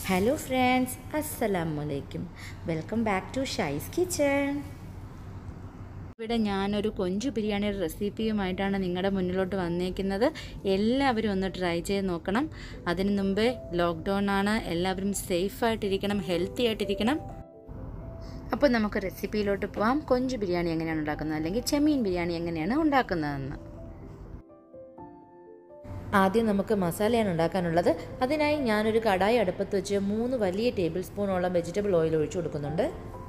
hello friends അസ്സലാമലൈക്കും welcome back to Shaiz kitchen ഇവിടെ ഞാനൊരു കൊഞ്ചു ബിരിയാണിയുടെ റെസിപ്പിയുമായിട്ടാണ് നിങ്ങളുടെ മുന്നിലോട്ട് വന്നേക്കുന്നത് എല്ലാവരും ഒന്ന് ട്രൈ ചെയ്ത് നോക്കണം അതിനു മുമ്പേ ലോക്ക്ഡൗൺ ആണ് എല്ലാവരും സേഫായിട്ടിരിക്കണം ഹെൽത്തി ആയിട്ടിരിക്കണം അപ്പോൾ നമുക്ക് റെസിപ്പിയിലോട്ട് പോവാം കൊഞ്ചു ബിരിയാണി എങ്ങനെയാണ് ഉണ്ടാക്കുന്നത് അല്ലെങ്കിൽ ചെമ്മീൻ ബിരിയാണി എങ്ങനെയാണ് ഉണ്ടാക്കുന്നതെന്ന് ആദ്യം നമുക്ക് മസാലയാണ് ഉണ്ടാക്കാനുള്ളത് അതിനായി ഞാനൊരു കടായി അടുപ്പത്ത് വെച്ച് മൂന്ന് വലിയ ടേബിൾ സ്പൂണോളം വെജിറ്റബിൾ ഓയിൽ ഒഴിച്ചു കൊടുക്കുന്നുണ്ട്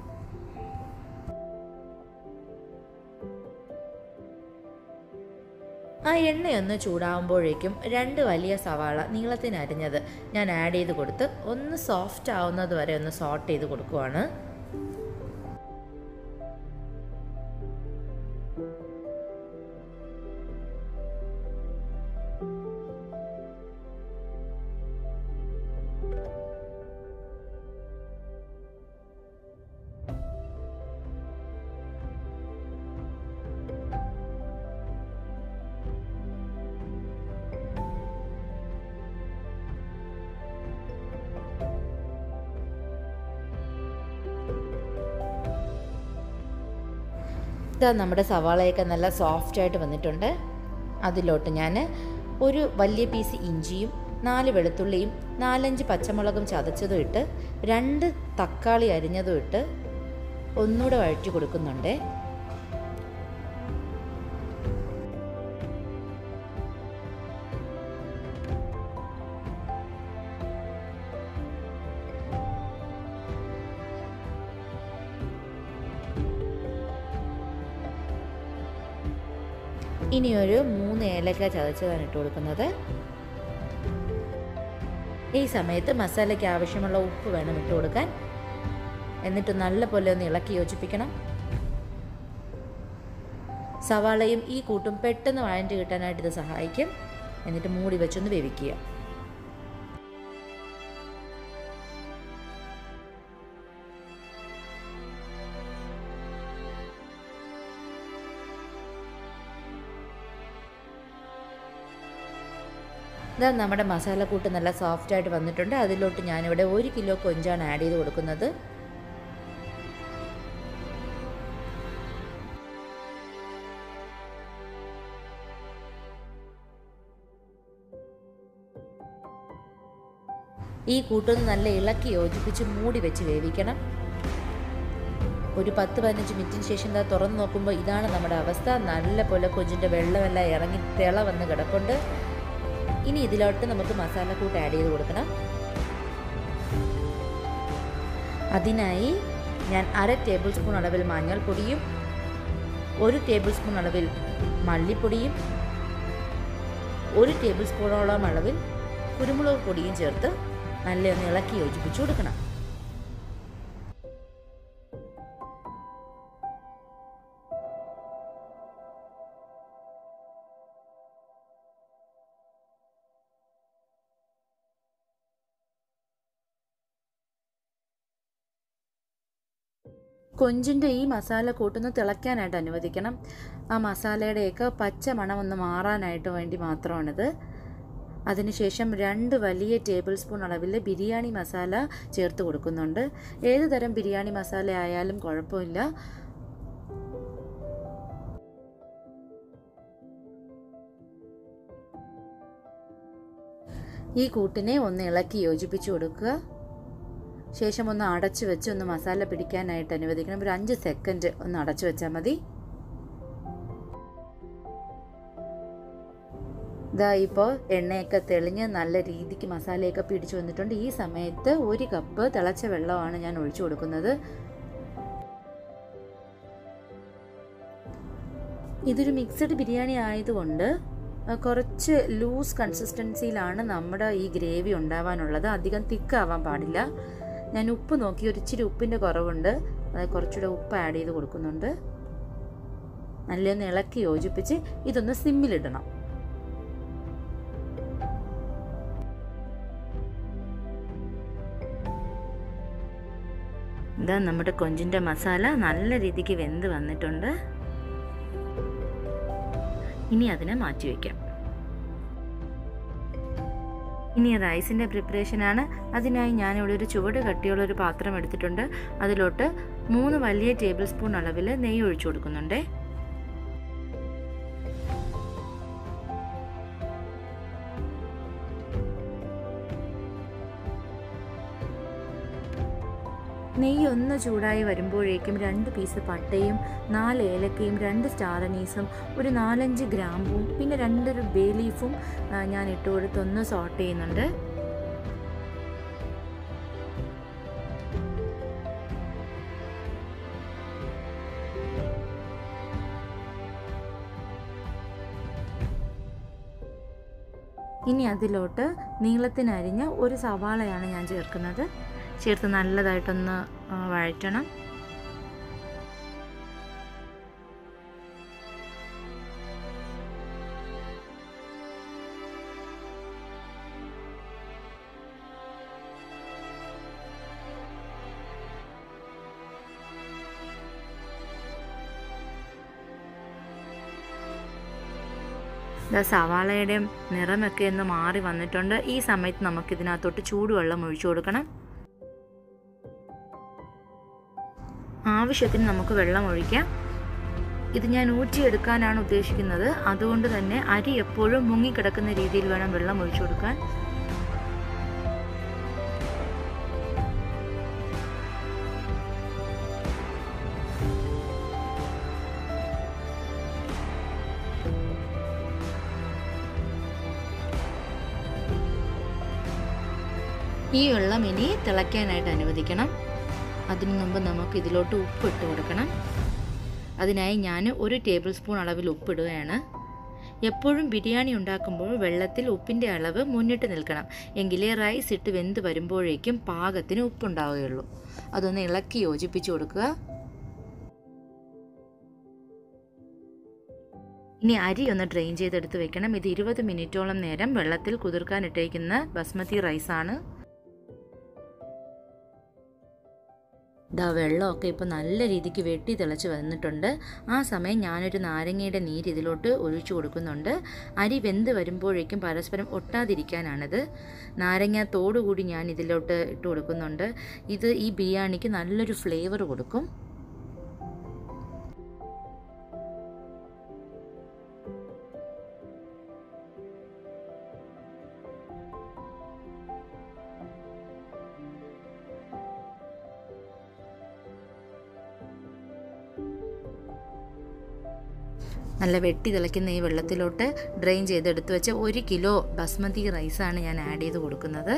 ആ എണ്ണയൊന്ന് ചൂടാകുമ്പോഴേക്കും രണ്ട് വലിയ സവാള നീളത്തിന് അരിഞ്ഞത് ഞാൻ ആഡ് ചെയ്ത് കൊടുത്ത് ഒന്ന് സോഫ്റ്റ് ആവുന്നത് വരെ ഒന്ന് സോട്ട് ചെയ്ത് കൊടുക്കുവാണ് ഇതാ നമ്മുടെ സവാളയൊക്കെ നല്ല സോഫ്റ്റ് ആയിട്ട് വന്നിട്ടുണ്ട് അതിലോട്ട് ഞാൻ ഒരു വലിയ പീസ് ഇഞ്ചിയും നാല് വെളുത്തുള്ളിയും നാലഞ്ച് പച്ചമുളകും ചതച്ചതും ഇട്ട് രണ്ട് തക്കാളി അരിഞ്ഞതും ഇട്ട് ഒന്നുകൂടെ വഴറ്റി കൊടുക്കുന്നുണ്ട് ഇനി ഒരു മൂന്ന് ഏലക്ക ചതച്ചതാണ് ഇട്ട് കൊടുക്കുന്നത് ഈ സമയത്ത് മസാലയ്ക്ക് ആവശ്യമുള്ള ഉപ്പ് വേണം ഇട്ട് കൊടുക്കാൻ എന്നിട്ട് നല്ല പോലെ ഒന്ന് ഇളക്കി യോജിപ്പിക്കണം സവാളയും ഈ കൂട്ടും പെട്ടെന്ന് വഴഞ്ഞ് കിട്ടാനായിട്ട് ഇത് സഹായിക്കും എന്നിട്ട് മൂടി വെച്ചൊന്ന് വേവിക്കുക ഇതാ നമ്മുടെ മസാലക്കൂട്ട് നല്ല സോഫ്റ്റ് ആയിട്ട് വന്നിട്ടുണ്ട് അതിലോട്ട് ഞാനിവിടെ ഒരു കിലോ കൊഞ്ചാണ് ആഡ് ചെയ്ത് കൊടുക്കുന്നത് ഈ കൂട്ടൊന്ന് നല്ല ഇളക്കി യോജിപ്പിച്ച് മൂടി വെച്ച് വേവിക്കണം ഒരു പത്ത് പതിനഞ്ച് മിനിറ്റിന് ശേഷം ഇതാ തുറന്ന് നോക്കുമ്പോൾ ഇതാണ് നമ്മുടെ അവസ്ഥ നല്ല പോലെ കൊഞ്ചിൻ്റെ വെള്ളമെല്ലാം ഇറങ്ങി തിള വന്ന് കിടപ്പുണ്ട് ഇനി ഇതിലോട്ട് നമുക്ക് മസാലക്കൂട്ട് ആഡ് ചെയ്ത് കൊടുക്കണം അതിനായി ഞാൻ അര ടേബിൾ സ്പൂൺ അളവിൽ മഞ്ഞൾപ്പൊടിയും ഒരു ടേബിൾ സ്പൂൺ അളവിൽ മല്ലിപ്പൊടിയും ഒരു ടേബിൾ സ്പൂണോളം അളവിൽ കുരുമുളക് പൊടിയും ചേർത്ത് നല്ല ഒന്ന് ഇളക്കി യോജിപ്പിച്ചു കൊടുക്കണം കൊഞ്ചിൻ്റെ ഈ മസാല കൂട്ടുന്ന തിളയ്ക്കാനായിട്ട് അനുവദിക്കണം ആ മസാലയുടെയൊക്കെ പച്ച മണം ഒന്ന് മാറാനായിട്ട് വേണ്ടി മാത്രമാണിത് അതിനുശേഷം രണ്ട് വലിയ ടേബിൾ സ്പൂൺ അളവിൽ ബിരിയാണി മസാല ചേർത്ത് കൊടുക്കുന്നുണ്ട് ഏത് തരം ബിരിയാണി മസാല ആയാലും കുഴപ്പമില്ല ഈ കൂട്ടിനെ ഒന്ന് ഇളക്കി യോജിപ്പിച്ചു കൊടുക്കുക ശേഷം ഒന്ന് അടച്ചു വെച്ച് ഒന്ന് മസാല പിടിക്കാനായിട്ട് അനുവദിക്കണം ഒരു അഞ്ച് സെക്കൻഡ് ഒന്ന് അടച്ചു വെച്ചാൽ മതി ഇതാ ഇപ്പോൾ എണ്ണയൊക്കെ തെളിഞ്ഞ് നല്ല രീതിക്ക് മസാലയൊക്കെ പിടിച്ചു വന്നിട്ടുണ്ട് ഈ സമയത്ത് ഒരു കപ്പ് തിളച്ച വെള്ളമാണ് ഞാൻ ഒഴിച്ചു കൊടുക്കുന്നത് ഇതൊരു മിക്സഡ് ബിരിയാണി ആയതുകൊണ്ട് കുറച്ച് ലൂസ് കൺസിസ്റ്റൻസിയിലാണ് നമ്മുടെ ഈ ഗ്രേവി ഉണ്ടാവാനുള്ളത് അധികം തിക്കാവാൻ പാടില്ല ഞാൻ ഉപ്പ് നോക്കി ഒരു ഇച്ചിരി ഉപ്പിൻ്റെ കുറവുണ്ട് അതായത് കുറച്ചുകൂടെ ഉപ്പ് ആഡ് ചെയ്ത് കൊടുക്കുന്നുണ്ട് നല്ലൊന്ന് ഇളക്കി യോജിപ്പിച്ച് ഇതൊന്ന് സിമ്മിലിടണം ഇതാ നമ്മുടെ കൊഞ്ചിൻ്റെ മസാല നല്ല രീതിക്ക് വെന്ത് വന്നിട്ടുണ്ട് ഇനി അതിനെ മാറ്റി വയ്ക്കാം ഇനി റൈസിൻ്റെ പ്രിപ്പറേഷനാണ് അതിനായി ഞാനിവിടെ ഒരു ചുവട് കട്ടിയുള്ള ഒരു പാത്രം എടുത്തിട്ടുണ്ട് അതിലോട്ട് മൂന്ന് വലിയ ടേബിൾ സ്പൂൺ അളവിൽ നെയ്യ് ഒഴിച്ചു കൊടുക്കുന്നുണ്ട് നെയ്യ് ഒന്ന് ചൂടായി വരുമ്പോഴേക്കും രണ്ട് പീസ് പട്ടയും നാല് ഏലക്കയും രണ്ട് സ്റ്റാർ അനീസും ഒരു നാലഞ്ച് ഗ്രാമ്പും പിന്നെ രണ്ടൊരു ബേ ലീഫും ഞാൻ ഇട്ട് കൊടുത്ത് ഒന്ന് സോട്ട് ചെയ്യുന്നുണ്ട് ഇനി അതിലോട്ട് നീളത്തിനരിഞ്ഞ ഒരു സവാളയാണ് ഞാൻ ചേർക്കുന്നത് ചേർത്ത് നല്ലതായിട്ടൊന്ന് വഴറ്റണം സവാളയുടെ നിറമൊക്കെ ഒന്ന് മാറി വന്നിട്ടുണ്ട് ഈ സമയത്ത് നമുക്ക് ഇതിനകത്തോട്ട് ചൂടുവെള്ളം ഒഴിച്ചു കൊടുക്കണം ആവശ്യത്തിന് നമുക്ക് വെള്ളം ഒഴിക്കാം ഇത് ഞാൻ ഊറ്റിയെടുക്കാനാണ് ഉദ്ദേശിക്കുന്നത് അതുകൊണ്ട് തന്നെ അരി എപ്പോഴും മുങ്ങിക്കിടക്കുന്ന രീതിയിൽ വേണം വെള്ളം ഒഴിച്ചു കൊടുക്കാൻ ഈ വെള്ളം ഇനി തിളയ്ക്കാനായിട്ട് അനുവദിക്കണം അതിനു മുമ്പ് നമുക്ക് ഇതിലോട്ട് ഉപ്പ് ഇട്ട് കൊടുക്കണം അതിനായി ഞാൻ ഒരു ടേബിൾ സ്പൂൺ അളവിൽ ഉപ്പിടുകയാണ് എപ്പോഴും ബിരിയാണി ഉണ്ടാക്കുമ്പോൾ വെള്ളത്തിൽ ഉപ്പിൻ്റെ അളവ് മുന്നിട്ട് നിൽക്കണം എങ്കിലേ റൈസ് ഇട്ട് വെന്ത് വരുമ്പോഴേക്കും പാകത്തിന് ഉപ്പുണ്ടാവുകയുള്ളൂ അതൊന്ന് ഇളക്കി യോജിപ്പിച്ച് കൊടുക്കുക ഇനി അരി ഒന്ന് ഡ്രെയിൻ ചെയ്തെടുത്ത് വെക്കണം ഇത് ഇരുപത് മിനിറ്റോളം നേരം വെള്ളത്തിൽ കുതിർക്കാൻ ഇട്ടേക്കുന്ന ബസ്മതി റൈസാണ് ഇതാ വെള്ളമൊക്കെ ഇപ്പോൾ നല്ല രീതിക്ക് വെട്ടി തിളച്ച് വന്നിട്ടുണ്ട് ആ സമയം ഞാനൊരു നാരങ്ങയുടെ നീര് ഇതിലോട്ട് ഒഴിച്ചു കൊടുക്കുന്നുണ്ട് അരി വെന്ത് വരുമ്പോഴേക്കും പരസ്പരം ഒട്ടാതിരിക്കാനാണിത് നാരങ്ങ തോടുകൂടി ഞാൻ ഇതിലോട്ട് ഇട്ട് കൊടുക്കുന്നുണ്ട് ഇത് ഈ ബിരിയാണിക്ക് നല്ലൊരു ഫ്ലേവർ കൊടുക്കും നല്ല വെട്ടി തിളയ്ക്കുന്ന ഈ വെള്ളത്തിലോട്ട് ഡ്രെയിൻ ചെയ്തെടുത്ത് വെച്ച ഒരു കിലോ ബസ്മതി റൈസാണ് ഞാൻ ആഡ് ചെയ്ത് കൊടുക്കുന്നത്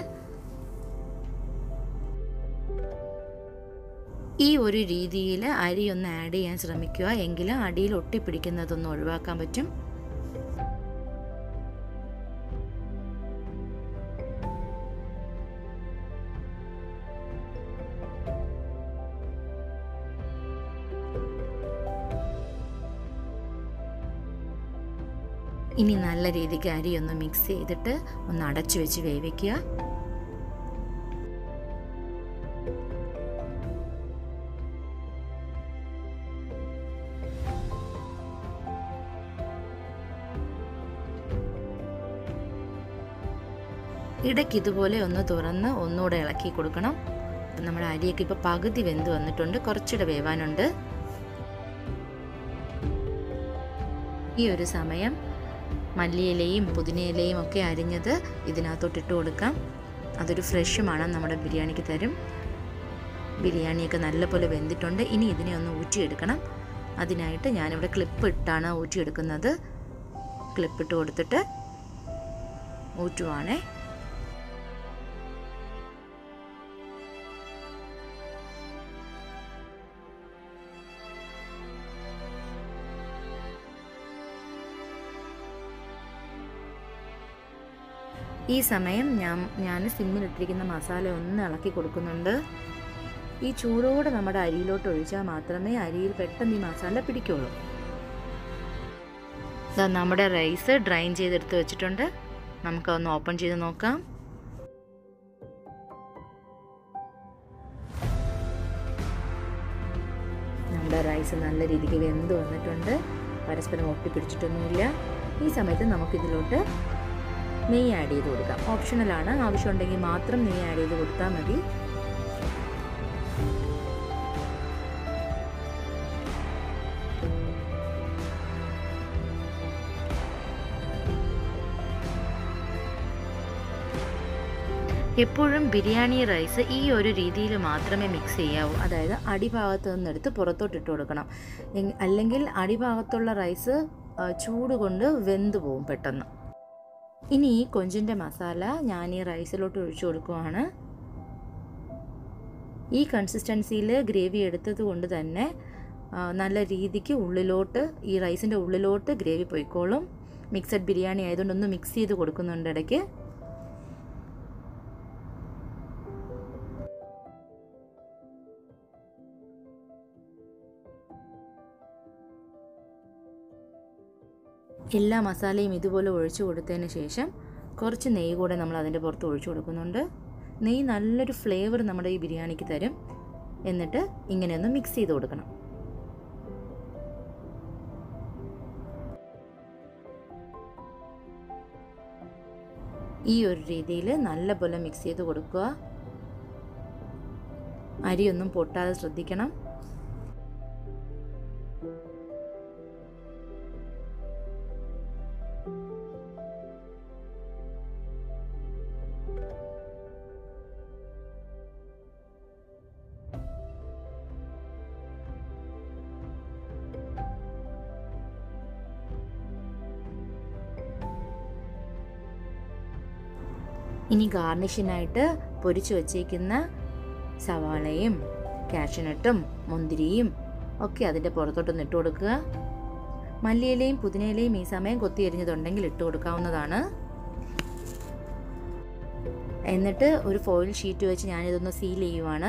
ഈ ഒരു രീതിയിൽ അരി ഒന്ന് ആഡ് ചെയ്യാൻ ശ്രമിക്കുക എങ്കിലും അടിയിൽ ഒട്ടിപ്പിടിക്കുന്നതൊന്ന് ഒഴിവാക്കാൻ പറ്റും ഇനി നല്ല രീതിക്ക് അരി ഒന്ന് മിക്സ് ചെയ്തിട്ട് ഒന്ന് അടച്ചു വെച്ച് വേവിക്കുക ഇടയ്ക്ക് ഇതുപോലെ ഒന്ന് തുറന്ന് ഒന്നുകൂടെ ഇളക്കി കൊടുക്കണം അപ്പം നമ്മുടെ അരിയൊക്കെ ഇപ്പോൾ പകുതി വെന്ത് വന്നിട്ടുണ്ട് കുറച്ചുകൂടെ വേവാനുണ്ട് ഈ ഒരു സമയം മല്ലിയിലയും പുതിനയിലയും ഒക്കെ അരിഞ്ഞത് ഇതിനകത്തോട്ട് ഇട്ട് കൊടുക്കാം അതൊരു ഫ്രഷ് മണം നമ്മുടെ ബിരിയാണിക്ക് തരും ബിരിയാണിയൊക്കെ നല്ലപോലെ വെന്തിട്ടുണ്ട് ഇനി ഇതിനെ ഒന്ന് ഊറ്റിയെടുക്കണം അതിനായിട്ട് ഞാനിവിടെ ക്ലിപ്പ് ഇട്ടാണ് ഊറ്റിയെടുക്കുന്നത് ക്ലിപ്പ് ഇട്ട് കൊടുത്തിട്ട് ഊറ്റുവാണേ ഈ സമയം ഞാൻ ഞാൻ സിമ്മിലിട്ടിരിക്കുന്ന മസാല ഒന്ന് ഇളക്കി കൊടുക്കുന്നുണ്ട് ഈ ചൂടോടെ നമ്മുടെ അരിയിലോട്ട് ഒഴിച്ചാൽ മാത്രമേ അരിയിൽ പെട്ടെന്ന് ഈ മസാല പിടിക്കുള്ളൂ ഇതാ നമ്മുടെ റൈസ് ഡ്രൈൻ ചെയ്തെടുത്ത് വെച്ചിട്ടുണ്ട് നമുക്കൊന്ന് ഓപ്പൺ ചെയ്ത് നോക്കാം നമ്മുടെ റൈസ് നല്ല രീതിക്ക് വെന്ത് വന്നിട്ടുണ്ട് പരസ്പരം ഒട്ടിപ്പിടിച്ചിട്ടൊന്നുമില്ല ഈ സമയത്ത് നമുക്കിതിലോട്ട് നെയ്യ് ആഡ് ചെയ്ത് കൊടുക്കാം ഓപ്ഷണലാണ് ആവശ്യമുണ്ടെങ്കിൽ മാത്രം നെയ്യ് ആഡ് ചെയ്ത് കൊടുത്താൽ മതി എപ്പോഴും ബിരിയാണി റൈസ് ഈ ഒരു രീതിയിൽ മാത്രമേ മിക്സ് ചെയ്യാവൂ അതായത് അടിഭാഗത്ത് നിന്നെടുത്ത് പുറത്തോട്ട് ഇട്ട് കൊടുക്കണം എങ്- അല്ലെങ്കിൽ അടിഭാഗത്തുള്ള റൈസ് ആ, ചൂട് കൊണ്ട് വെന്ത് പോവും പെട്ടെന്ന് ഇനി ഈ കൊഞ്ചിൻ്റെ മസാല ഞാൻ ഈ റൈസിലോട്ട് ഒഴിച്ചു കൊടുക്കുവാണ് ഈ കൺസിസ്റ്റൻസിയിൽ ഗ്രേവി എടുത്തത് കൊണ്ട് തന്നെ ആ, നല്ല രീതിക്ക് ഉള്ളിലോട്ട് ഈ റൈസിൻ്റെ ഉള്ളിലോട്ട് ഗ്രേവി പോയിക്കോളും മിക്സഡ് ബിരിയാണി ആയതുകൊണ്ട് ഒന്ന് മിക്സ് ചെയ്ത് കൊടുക്കുന്നുണ്ട് ഇടയ്ക്ക് എല്ലാ മസാലയും ഇതുപോലെ ഒഴിച്ചു കൊടുത്തതിന് ശേഷം കുറച്ച് നെയ്യ് കൂടെ നമ്മൾ അതിൻ്റെ പുറത്ത് ഒഴിച്ചു കൊടുക്കുന്നുണ്ട് നെയ്യ് നല്ലൊരു ഫ്ലേവർ നമ്മുടെ ഈ ബിരിയാണിക്ക് തരും എന്നിട്ട് ഇങ്ങനെയൊന്ന് മിക്സ് ചെയ്ത് കൊടുക്കണം ഈ ഒരു രീതിയിൽ നല്ലപോലെ മിക്സ് ചെയ്ത് കൊടുക്കുക അരിയൊന്നും പൊട്ടാതെ ശ്രദ്ധിക്കണം ഇനി ഗാർണിഷിനായിട്ട് പൊരിച്ചു വച്ചേക്കുന്ന സവാളയും കാഷ്യനട്ടും മുന്തിരിയും ഒക്കെ അതിൻ്റെ പുറത്തോട്ടൊന്ന് ഇട്ട് കൊടുക്കുക മല്ലിയിലയും പുതിനയിലയും ഈ സമയം കൊത്തി എരിഞ്ഞതുണ്ടെങ്കിൽ ഇട്ട് കൊടുക്കാവുന്നതാണ് എന്നിട്ട് ഒരു ഫോയിൽ ഷീറ്റ് വെച്ച് ഞാനിതൊന്ന് സീൽ ചെയ്യുവാണ്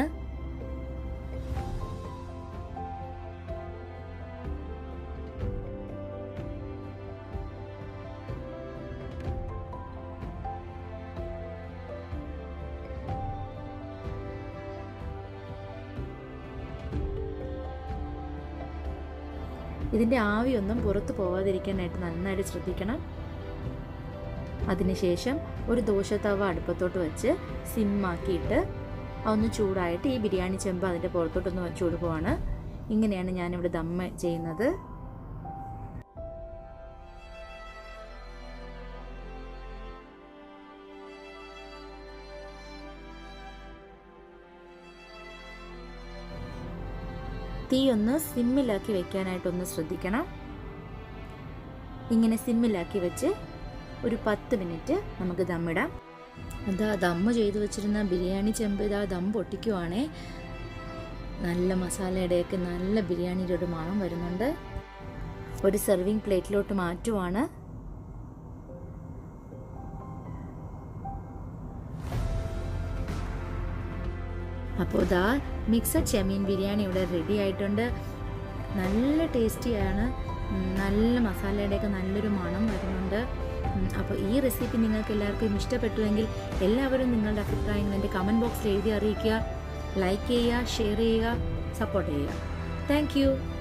ഇതിൻ്റെ ആവിയൊന്നും പുറത്ത് പോവാതിരിക്കാനായിട്ട് നന്നായിട്ട് ശ്രദ്ധിക്കണം അതിനുശേഷം ഒരു ദോശത്തവ അടുപ്പത്തോട്ട് വെച്ച് സിമ്മാക്കിയിട്ട് ഒന്ന് ചൂടായിട്ട് ഈ ബിരിയാണി ചെമ്പ് അതിൻ്റെ പുറത്തോട്ടൊന്ന് വെച്ച് കൊടുക്കുവാണ് ഇങ്ങനെയാണ് ഞാനിവിടെ ദമ്മ ചെയ്യുന്നത് തീ ഒന്ന് സിമ്മിലാക്കി വെക്കാനായിട്ടൊന്ന് ശ്രദ്ധിക്കണം ഇങ്ങനെ സിമ്മിലാക്കി വെച്ച് ഒരു പത്ത് മിനിറ്റ് നമുക്ക് ദമ്മിടാം അതാ ദമ്മ് ചെയ്ത് വെച്ചിരുന്ന ബിരിയാണി ചെമ്പ് ഇതാ ദം പൊട്ടിക്കുവാണേ നല്ല മസാലയുടെയൊക്കെ നല്ല ബിരിയാണിയുടെ ഒരു മണം വരുന്നുണ്ട് ഒരു സെർവിങ് പ്ലേറ്റിലോട്ട് മാറ്റുവാണ് അപ്പോൾ ഇതാ മിക്സഡ് ചെമീൻ ബിരിയാണി ഇവിടെ റെഡി ആയിട്ടുണ്ട് നല്ല ടേസ്റ്റിയാണ് ഉം, നല്ല മസാലയുടെയൊക്കെ നല്ലൊരു മണം വരുന്നുണ്ട് ഉം, അപ്പോൾ ഈ റെസിപ്പി നിങ്ങൾക്ക് എല്ലാവർക്കും ഇഷ്ടപ്പെട്ടുവെങ്കിൽ എല്ലാവരും നിങ്ങളുടെ അഭിപ്രായങ്ങൾ എൻ്റെ കമൻറ്റ് ബോക്സിൽ എഴുതി അറിയിക്കുക ലൈക്ക് ചെയ്യുക ഷെയർ ചെയ്യുക സപ്പോർട്ട് ചെയ്യുക താങ്ക്